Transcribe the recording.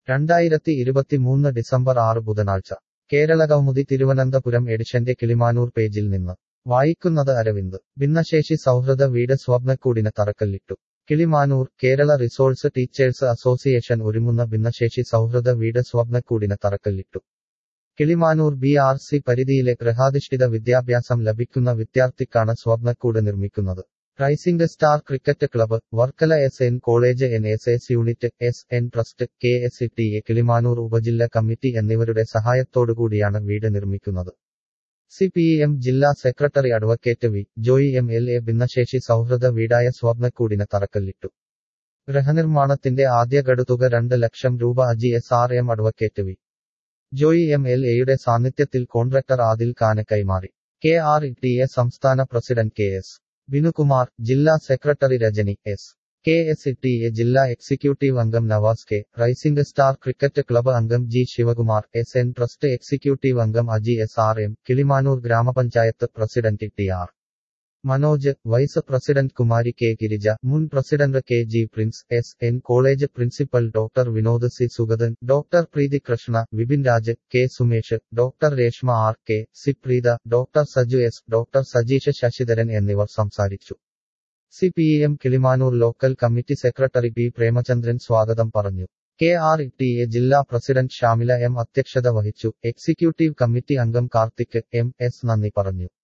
രണ്ടായിരത്തി ഇരുപത്തിമൂന്ന് ഡിസംബർ ആറ് ബുധനാഴ്ച കേരള കൗമുദി തിരുവനന്തപുരം എഡിഷന്റെ കിളിമാനൂർ പേജിൽ നിന്ന് വായിക്കുന്നത് അരവിന്ദ് ഭിന്നശേഷി സൗഹൃദ വീട് സ്വപ്നക്കൂടിന് തറക്കല്ലിട്ടു Kilimanoor Kerala resource teachers association ഒരുങ്ങുന്ന ഭിന്നശേഷി സൗഹൃദ വീട് സ്വപ്നക്കൂടിന് തറക്കല്ലിട്ടു കിളിമാനൂർ ബി ആർ സി പരിധിയിലെ ഗൃഹാധിഷ്ഠിത വിദ്യാഭ്യാസം ലഭിക്കുന്ന വിദ്യാർത്ഥിക്കാണ് സ്വപ്നക്കൂട് നിർമ്മിക്കുന്നത് rising star cricket club Varkala S N college N S S unit S N trust K S T A Kilimanoor ഉപജില്ല കമ്മിറ്റി എന്നിവരുടെ സഹായത്തോടുകൂടിയാണ് വീട് നിർമ്മിക്കുന്നത് സി പി എം ജില്ലാ secretary advocate V Joy M L A ഭിന്നശേഷി സൗഹൃദ വീടായ സ്വർണ്ണക്കൂടിന് തറക്കല്ലിട്ടു ഗൃഹനിർമ്മാണത്തിന്റെ ആദ്യ ഗഡുതുക രണ്ട് ലക്ഷം രൂപ Aji S R M advocate V Joy M L എയുടെ സാന്നിധ്യത്തിൽ കോൺട്രാക്ടർ ആദിൽ ഖാന് കൈമാറി കെ ആർ ടി എ സംസ്ഥാന പ്രസിഡന്റ് കെ എസ് ബിനുകുമാർ ജില്ലാ secretary Rajani S K S T A ജില്ലാ എക്സിക്യൂട്ടീവ് അംഗം Navas K rising star cricket club അംഗം G Sivakumar S N trust executive അംഗം Aji S R M Kilimanoor grama panchayat president T R Manoj vice president Kumari K Girija മുൻ president K G Prince S N college principal doctor Vinod C Sugathan doctor Preethi Krishna Vipin Raj K Sumesh doctor Reshma R K C Preetha doctor Saju S doctor Sajeesh Sasidharan എന്നിവർ സംസാരിച്ചു C P M Kilimanoor local committee secretary P Premachandran സ്വാഗതം പറഞ്ഞു K R T A ജില്ലാ president Shamila M അധ്യക്ഷത വഹിച്ചു executive committee അംഗം Karthik M S നന്ദി പറഞ്ഞു